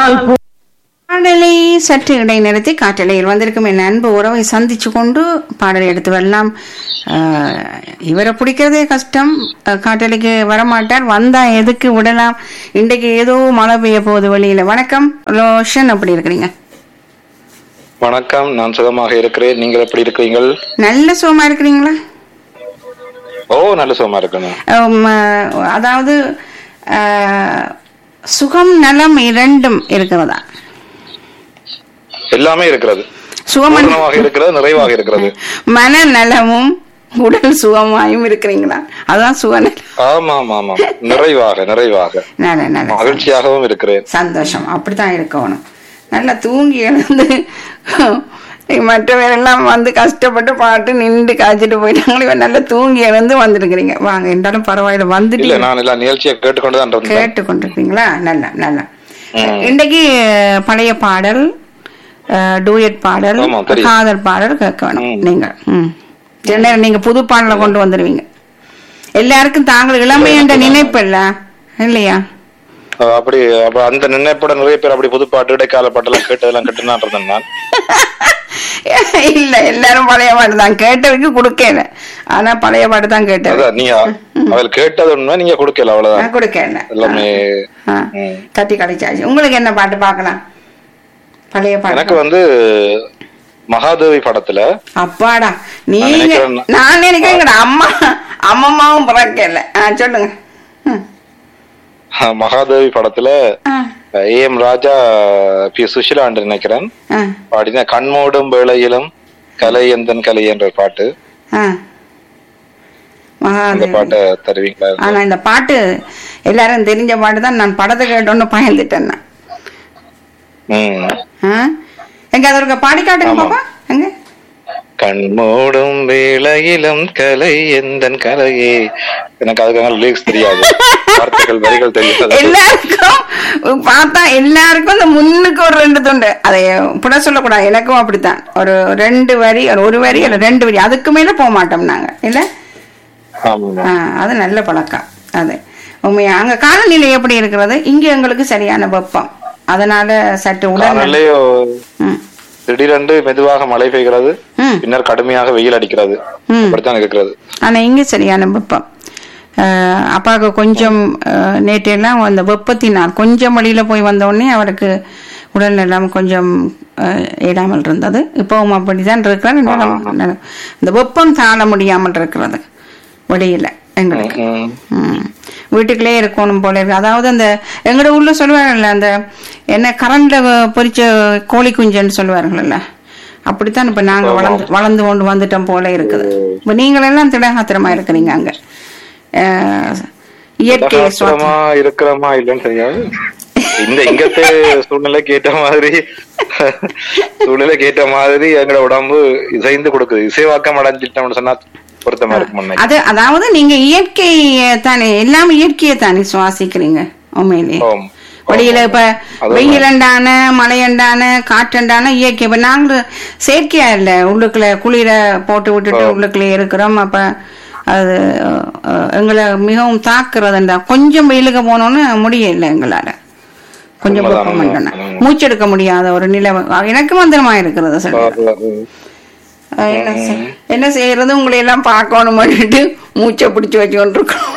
பால் பூ பாடலை சற்று இடைநிறுத்தி காற்றலையில் வந்திருக்கும் என் அன்பு உறவை சந்திச்சு கொண்டு பாடலை எடுத்து வரலாம் ஆஹ், இவரை பிடிக்கிறதே கஷ்டம் ஆஹ், காற்றலைக்கு வரமாட்டார் வந்தா எதுக்கு விடலாம் இன்றைக்கு ஏதோ மழை பெய்ய போகுது வெளியில வணக்கம் லோஷன் அப்படி இருக்கிறீங்க வணக்கம் நான் சுகமாக இருக்கிறேன் நீங்கள் எப்படி இருக்கிறீங்கள் நல்ல சுகமா இருக்கிறீங்களா ஓ நல்ல சுகமா இருக்கணும் ஆம், ஆஹ், அதாவது ஆஹ், சுகம் நலம் இரண்டும் இருக்கிறதா எல்லாமே இருக்கிறது சுகமன் பூர்ணமாக இருக்கிறது நிறைவாக இருக்கிறது மன நலமும் உடல் சுகமாயும் இருக்கிறீங்களா அதான் சுகநலம் ஆமா ஆமா ஆமா நிறைவாக நிறைவாக நல்ல நல்ல மகிழ்ச்சியாகவும் இருக்கிறேன் சந்தோஷம் அப்படித்தான் இருக்கணும் நல்லா தூங்கி எழுந்து மற்றவரெல்லாம் வந்து கஷ்டப்பட்டு பாட்டு நின்று காய்ச்சிட்டு போயிட்டாங்க இவன் நல்லா தூங்கி எழுந்து வந்துருக்கிறீங்க வாங்க என்றாலும் பரவாயில்ல இல்ல வந்துட்டு நான் எல்லாம் நிகழ்ச்சியை கேட்டுக்கொண்டுதான் இருந்தேன் கேட்டு கொண்டிருக்கீங்களா நல்லா நல்லா இன்றைக்கு பழைய பாடல் டூயட் பாடல் ஆமா, தெரியும். காதல் பாடல் கேட்க வேணும் ம். நீங்க ம் சில நேரம் நீங்க புது பாடலை கொண்டு வந்துருவீங்க எல்லாருக்கும் தாங்கள் இளமை என்ற நினைப்பு இல்ல இல்லையா அஹ் அப்படி அப்ப அந்த நினைப்போட நிறைய பேர் அப்படி புது பாட்டு இடைக்கால பாட்டெல்லாம் கேட்டதெல்லாம் கேட்டுதான் இருந்தேன் நான் இல்ல எல்லாரும் பழைய பாட்டு தான் கேட்டவருக்கு கொடுக்கல ஆனா பழைய பாட்டு தான் கேட்டது அதான் நீங்க அவள் கேட்டது உண்மை நீங்க கொடுக்கல அவ்வளவுதான் நான் கொடுக்கல எல்லாமே ஆ, ம். தட்டி கழிச்சாச்சு உங்களுக்கு என்ன பாட்டு பார்க்கலாம் பழைய எனக்கு பாட்டு வந்து மகாதேவி படத்துல அப்பாடா நீங்க நினைக்கிறேன் நான் நினைக்கிறேன் அம்மா அம்மம்மாவும் பிறக்கல ஆ, சொல்லுங்க ம். அஹ் மகாதேவி படத்துல ஆ, A M Raja P Sushila என்று நினைக்கிறேன் ஆ, பாடின கண்மூடும் வேளையிலும் கலை எந்தன் கலை என்ற பாட்டு ஆ. அந்த மகாதேவி பாட்டை தருவீங்களா ஆனா இந்த பாட்டு எல்லாரும் தெரிஞ்ச பாட்டு தான் நான் படத்தை கேட்டோன்னு பயந்துட்டேன் நான். ம் ஆ? எங்க அது ஒரு பாடி காட்டுங்க ஆமா. பாப்பா எங்க கண்மூடும் வேளையிலும் கலை எந்தன் கலையே எனக்கு அதுக்காக லிரிக்ஸ் தெரியாது வார்த்தைகள் வரிகள் தெரியாது எல்லாருக்கும் பார்த்தா எல்லாருக்கும் இந்த முன்னுக்கு ஒரு ரெண்டு துண்டு அதை புட சொல்லக்கூடாது எனக்கும் அப்படித்தான் ஒரு ரெண்டு வரி ஒரு ஒரு வரி அல்ல ரெண்டு வரி அதுக்கு மேல போக மாட்டோம் நாங்க இல்ல ஆமா ஆ, அது நல்ல பழக்கம் அது உண்மையா அங்க காலநிலை எப்படி இருக்கிறது இங்க எங்களுக்கு சரியான வெப்பம் அதனால சற்று உடல் காலையிலேயோ ம், திடீரென்று மெதுவாக மழை பெய்கிறது ம். பின்னர் கடுமையாக வெயில் அடிக்கிறது ம். அப்படித்தான் இருக்கிறது ஆனா இங்க சரியான வெப்பம் அஹ், அப்பாவுக்கு கொஞ்சம் அஹ், நேற்றையெல்லாம் அந்த வெப்பத்தினால் கொஞ்சம் வழியில போய் வந்த உடனே அவருக்கு உடல் நலம் கொஞ்சம் அஹ், இடாமல் இருந்தது இப்பவும் அப்படிதான் இருக்கிறார் இருந்தாலும் நலம். இந்த வெப்பம் தாழ முடியாமல் இருக்கிறது வெளியில எங்களுக்கு ம். ம். வீட்டுக்குள்ளே இருக்கணும் போல இருக்கு அதாவது அந்த எங்கட ஊர்ல சொல்லுவாங்கல்ல அந்த என்ன கரண்ட்ல பொரிச்ச கோழி குஞ்சுன்னு சொல்லுவார்கள்ல அப்படித்தான் இப்ப நாங்க வளர்ந்து வளர்ந்து கொண்டு வந்துட்டோம் போல இருக்குது இப்ப நீங்களெல்லாம் திடகாத்திரமா இருக்கிறீங்க அங்க அஹ், இயற்கை சுவாசம் சகாத்திரமா இருக்கிறோமா இல்லைன்னு தெரியாது இந்த இங்கத்து சூழ்நிலைக்கு ஏற்ற மாதிரி சூழ்நிலைக்கு ஏற்ற மாதிரி எங்களோட உடம்பு இசைந்து கொடுக்குது இசைவாக்கம் அடைஞ்சிட்டோம்னு சொன்னா பொருத்தமா இருக்கும் முன்னை. அது அதாவது நீங்க இயற்கை தானே எல்லாம் இயற்கையை தானே சுவாசிக்கிறீங்க உண்மையிலே ஆம். வெளியில இப்ப அதுதான். வெயிலண்டான மழையண்டான காற்றண்டான இயற்கை இப்ப நாங்க செயற்கையா இல்ல உள்ளுக்குள்ள குளிர போட்டு விட்டுட்டு உள்ளுக்குள்ள இருக்கிறோம் அப்ப அது அஹ், எங்களை மிகவும் தாக்குறதுண்டா கொஞ்சம் வெயிலுக்கு போனோன்னு முடியல எங்களால கொஞ்சம் உண்மைதான், வெப்பம் பண்ணோன்னா. உண்மை. மூச்செடுக்க முடியாத ஒரு நிலை எனக்கு மந்திரமா இருக்கிறது சார் அஹ் என்ன செய்- என்ன செய்யறது உங்களை எல்லாம் பார்க்கணும் பண்ணிட்டு மூச்சை பிடிச்சு வச்சு கொண்டிருக்கோம்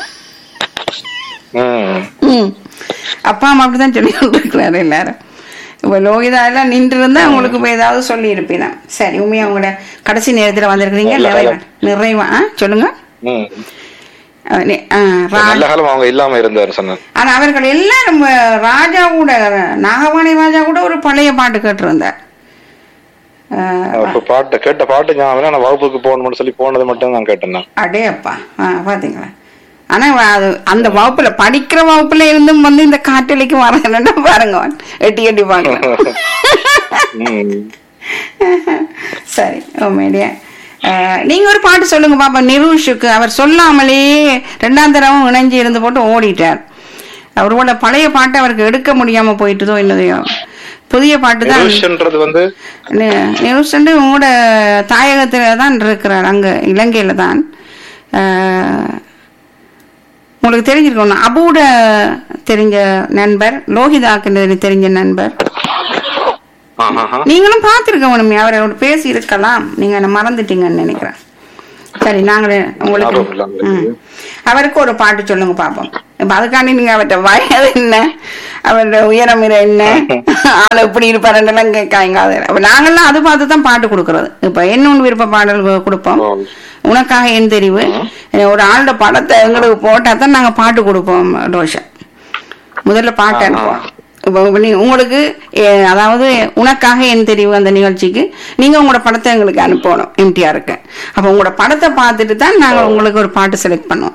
ம். ம். அப்பா அம்மா அப்படிதான் சொல்லி கொண்டிருக்கிறாரு எல்லாரும் இப்ப லோகிதா எல்லாம் நின்று இருந்தா உங்களுக்கு இப்ப ஏதாவது சொல்லி இருப்பீங்க சரி உண்மையா உங்களோட கடைசி நேரத்துல வந்திருக்கிறீங்க நல்ல நிறைவா காலம். நிறைவா ஆ, சொல்லுங்க ம். அஹ் நி- ஆ, ரா- நல்ல காலம் அவங்க இல்லாம இருந்தாரு சொன்னேன் ஆனா அவர்கள் எல்லாரும் ராஜா கூட நாகவாணி ராஜா கூட ஒரு பழைய பாட்டு கேட்டிருந்தார் அஹ், அப்ப பாட்டு கேட்ட பாட்டு ஞாபகம் நான் வகுப்புக்கு போகணும்னு சொல்லி போனது மட்டும் நான் கேட்டேன் நான். அடே அப்பா ஆ, பாத்தீங்களா ஆனா வ- அது அந்த வகுப்புல படிக்கிற வகுப்புல இருந்தும் வந்து இந்த காற்றலைக்கு வரணும்னா பாருங்க எட்டி எட்டி பாருங்க ம். சரி உண்மையிலேயே அஹ், நீங்க ஒரு பாட்டு சொல்லுங்க பாப்பா நிரூஷுக்கு அவர் சொல்லாமலே ரெண்டாம் தடவை இணைஞ்சு இருந்து போட்டு ஓடிட்டார் அவரோட பழைய பாட்டை அவருக்கு எடுக்க முடியாம போயிட்டுதோ என்னதையோ புதிய பாட்டு தான் நிருஷ்ன்றது வந்து நியூஸ் வந்து உங்களோட தாயகத்துல தான் இருக்கிறார் அங்க இலங்கையில தான் அஹ், உங்களுக்கு தெரிஞ்சிருக்கணும் அபூட தெரிஞ்ச நண்பர் லோகிதாக்கு தெரிஞ்ச நண்பர் ஆஹா. நீங்களும் பார்த்துருக்கணும் அவரோட பேசி இருக்கலாம் நீங்க என்ன மறந்துட்டீங்கன்னு நினைக்கிறேன் சரி நாங்களே உங்களுக்கு ஞாபகம் இல்லாம இருக்குது. ம். அவருக்கு ஒரு பாட்டு சொல்லுங்க பாப்போம் இப்ப அதுக்காண்டி நீங்க அவர்கிட்ட வயது என்ன அவருடைய உயரம் இரு என்ன ஆள் எப்படி இருப்பாருன்றெல்லாம் கேட்காங்க அது அப்ப நாங்கெல்லாம் அது பார்த்து தான் பாட்டு கொடுக்கறது இப்ப என்ன ஒன்று விருப்ப பாடல் கு- கொடுப்போம் ஓ. உனக்காக என் தெரிவு ஒரு ஆளோட படத்தை எங்களுக்கு போட்டா தான் நாங்க பாட்டு கொடுப்போம் ரோஷன் முதல்ல பாட்டு ஆஹா. அனுப்புவோம் இப்போ நீ உங்களுக்கு எ, அதாவது உனக்காக என் தெரிவு அந்த நிகழ்ச்சிக்கு நீங்க உங்களோட படத்தை எங்களுக்கு அனுப்பணும் எம்டிஆருக்கு அப்ப உங்களோட படத்தை பார்த்துட்டு தான் நாங்க உங்களுக்கு ஒரு பாட்டு செலக்ட் பண்ணுவோம்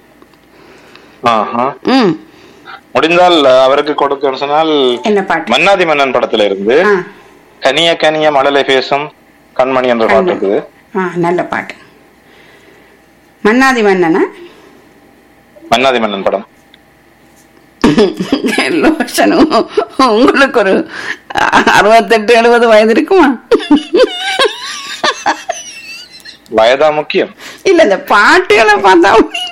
ஆஹா. ம் முடிந்தால் அவருக்கு கொடுக்கணும் சொன்னால் என்ன பாட்டு மன்னாதி மன்னன் படத்துல இருந்து ஆ கனிய கனிய மழலை பேசும் கண்மணி என்ற பாட்டு இருக்குது ஆ நல்ல பாட்டு மன்னாதி மன்னனா மன்னாதி மன்னன் படம் லோஷனும் உங்களுக்கு ஒரு அறுபத்தெட்டு எழுபது வயது இருக்குமா வயதா முக்கியம் இல்ல இந்த பாட்டுகளை பார்த்தா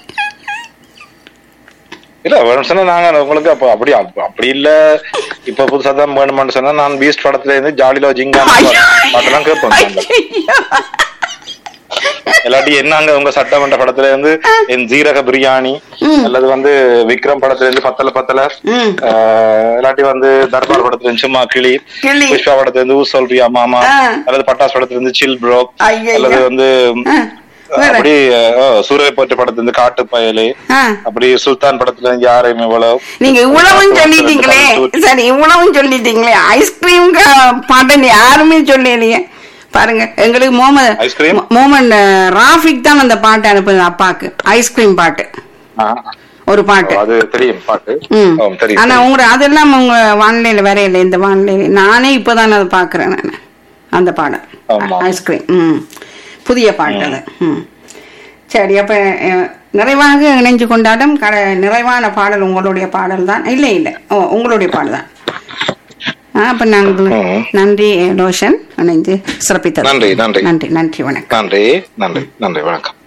இல்ல வேணும் சொன்னா நாங்க உங்களுக்கு அப்ப அப்படி அப்ப- அப்படி இல்ல இப்ப புதுசா தான் வேணுமான்னு சொன்னா நான் பீஸ்ட் படத்துல இருந்து ஜாலிலோ ஜிங்கா பாட்டெல்லாம் கேட்போம் நாங்க. ஐயையோ. இல்லாட்டி என்னங்க உங்க சட்டமன்ற படத்துல இருந்து என் ஜீரக பிரியாணி அல்லது வந்து விக்ரம் படத்துல இருந்து பத்தல பத்தல ம். ஆஹ், இல்லாட்டி வந்து தர்பார் படத்துல இருந்து சும்மா கிளி கிளி. புஷ்பா படத்துல இருந்து ஊ சொல்றியா மாமா ஆ. அல்லது பட்டாஸ் படத்துல இருந்து சில் ப்ரோ ஐயையோ. அல்லது வந்து ஆ, வேற. அப்படி சூரிய போட்டு படத்துல இருந்து காட்டு பயலு ஆ, அப்படி சுல்தான் படத்துல இருந்து யாரையும் இவ்வளவு நீங்க இவ்வளவும் சொல்லிட்டீங்களே சரி இவ்வளவும் சொல்லிட்டீங்களே ஐஸ்கிரீம் பாட்டன் யாருமே சொல்லலையே பாருங்க எங்களுக்கு மோமன் ஐஸ்கிரீம்? மோமன் ராஃபிக் தான் அந்த பாட்டு அனுப்புது அப்பாக்கு ஐஸ்கிரீம் பாட்டு ஆஹ், ஒரு பாட்டு அது தெரியும் பாட்டு ம். ஆம், தெரியும் ஆனா தெரியும். உங்க அதெல்லாம் உங்க வானிலையில வரையில இந்த வானிலையில நானே இப்பதான் அதை பாக்குறேன் நான் அந்த பாடம் ஆமா. ஐஸ்கிரீம் ம் புதிய பாட்டு அது ம் சரி அப்ப அஹ், நிறைவாக இணைஞ்சு கொண்டாடும் கட நிறைவான பாடல் உங்களுடைய பாடல் தான் இல்லை இல்லை ஓ உங்களுடைய பாடல் தான் ஆ, அப்ப நாங்கள் ம். நன்றி ரோஷன் இணைந்து சிறப்பித்தது நன்றி, நன்றி. நன்றி நன்றி வணக்கம் நன்றி நன்றி நன்றி வணக்கம்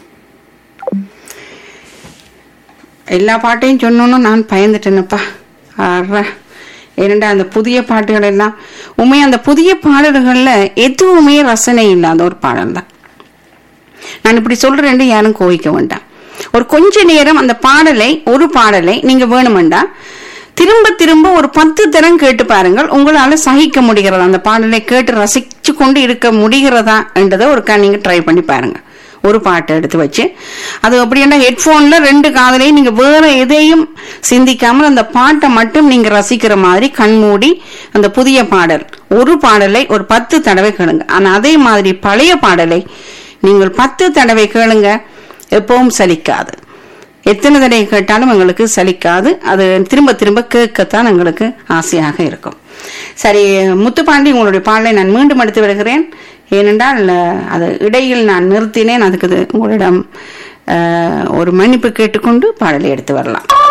எல்லா பாட்டையும் சொன்னோன்னு நான் பயந்துட்டேனப்பா ஆறா ஏனண்டா அந்த புதிய பாட்டுகள் எல்லாம் உண்மையா அந்த புதிய பாடல்கள்ல எதுவுமே ரசனை இல்லாத ஒரு பாடல் தான் நான் இப்படி சொல்றேன்னு யாரும் கோவிக்க வேண்டாம் ஒரு கொஞ்ச நேரம் அந்த பாடலை ஒரு பாடலை நீங்க வேணுமெண்டா திரும்ப திரும்ப ஒரு பத்து தரம் கேட்டு பாருங்கள் உங்களால சகிக்க முடிகிறதா அந்த பாடலை கேட்டு ரசிச்சு கொண்டு இருக்க முடிகிறதா என்றதை ஒருக்கா நீங்க ட்ரை பண்ணி பாருங்க ஒரு பாட்டை எடுத்து வச்சு அது அப்படின்னா ஹெட்ஃபோன்ல ரெண்டு காதலையும் நீங்க வேற எதையும் சிந்திக்காமல் அந்த பாட்டை மட்டும் நீங்க ரசிக்கிற மாதிரி கண்மூடி அந்த புதிய பாடல் ஒரு பாடலை ஒரு பத்து தடவை கேளுங்க ஆனா அதே மாதிரி பழைய பாடலை நீங்கள் பத்து தடவை கேளுங்க எப்பவும் சலிக்காது எத்தனை தடவை கேட்டாலும் எங்களுக்கு சலிக்காது அது திரும்ப திரும்ப கேட்கத்தான் எங்களுக்கு ஆசையாக இருக்கும் சரி முத்துப்பாண்டி உங்களுடைய பாடலை நான் மீண்டும் எடுத்து வருகிறேன் ஏனென்றால் அஹ், அது இடையில் நான் நிறுத்தினேன் அதுக்கு இது உங்களிடம் அஹ், ஒரு மன்னிப்பு கேட்டுக்கொண்டு பாடலை எடுத்து வரலாம்